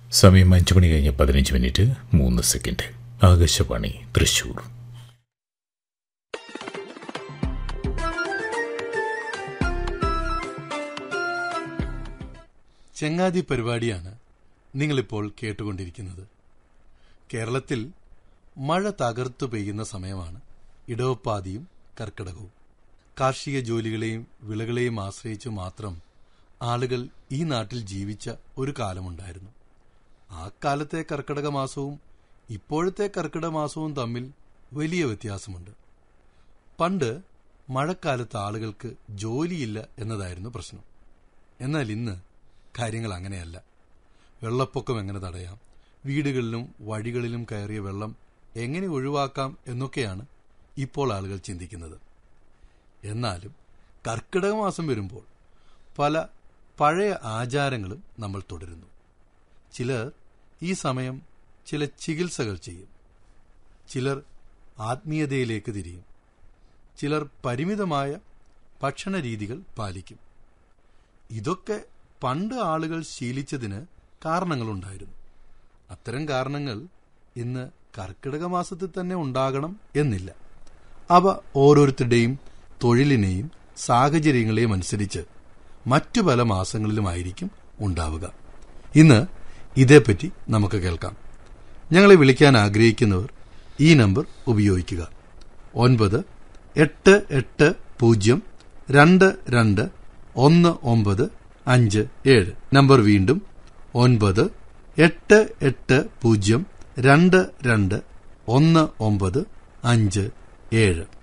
സമയം അഞ്ചു മണി കഴിഞ്ഞ് പതിനഞ്ച് മിനിറ്റ് മൂന്ന് സെക്കൻഡ് ആകാശവാണി തൃശൂർ ചെങ്ങാതി പരിപാടിയാണ് നിങ്ങളിപ്പോൾ കേട്ടുകൊണ്ടിരിക്കുന്നത് കേരളത്തിൽ മഴ തകർത്തു പെയ്യുന്ന സമയമാണ് ഇടവപ്പാതിയും കർക്കിടകവും കാർഷിക ജോലികളെയും വിളകളെയും ആശ്രയിച്ചു മാത്രം ആളുകൾ ഈ നാട്ടിൽ ജീവിച്ച ഒരു കാലമുണ്ടായിരുന്നു ആ കാലത്തെ കർക്കിടക മാസവും ഇപ്പോഴത്തെ കർക്കിടക മാസവും തമ്മിൽ വലിയ വ്യത്യാസമുണ്ട് പണ്ട് മഴക്കാലത്ത് ആളുകൾക്ക് ജോലിയില്ല എന്നതായിരുന്നു പ്രശ്നം എന്നാൽ ഇന്ന് കാര്യങ്ങൾ അങ്ങനെയല്ല വെള്ളപ്പൊക്കം എങ്ങനെ തടയാം വീടുകളിലും വഴികളിലും കയറിയ വെള്ളം എങ്ങനെ ഒഴിവാക്കാം എന്നൊക്കെയാണ് ഇപ്പോൾ ആളുകൾ ചിന്തിക്കുന്നത് എന്നാലും കർക്കിടക മാസം വരുമ്പോൾ പല പഴയ ആചാരങ്ങളും നമ്മൾ തുടരുന്നു ചിലർ ഈ സമയം ചില ചികിത്സകൾ ചെയ്യും ചിലർ ആത്മീയതയിലേക്ക് തിരിയും ചിലർ പരിമിതമായ ഭക്ഷണ രീതികൾ പാലിക്കും ഇതൊക്കെ പണ്ട് ആളുകൾ ശീലിച്ചതിന് കാരണങ്ങളുണ്ടായിരുന്നു അത്തരം കാരണങ്ങൾ ഇന്ന് കർക്കിടക മാസത്തിൽ തന്നെ ഉണ്ടാകണം എന്നില്ല അവ ഓരോരുത്തരുടെയും തൊഴിലിനെയും സാഹചര്യങ്ങളെയും അനുസരിച്ച് മറ്റു പല മാസങ്ങളിലുമായിരിക്കും ഉണ്ടാവുക ഇന്ന് ഇതേപ്പറ്റി നമുക്ക് കേൾക്കാം ഞങ്ങളെ വിളിക്കാൻ ആഗ്രഹിക്കുന്നവർ ഈ നമ്പർ ഉപയോഗിക്കുക ഒൻപത് എട്ട് എട്ട് പൂജ്യം രണ്ട് രണ്ട് ഒന്ന് ഒമ്പത് അഞ്ച് ഏഴ് നമ്പർ വീണ്ടും ഒൻപത് എട്ട് എട്ട് പൂജ്യം രണ്ട് രണ്ട് ഒന്ന് ഒമ്പത് അഞ്ച് ഏഴ്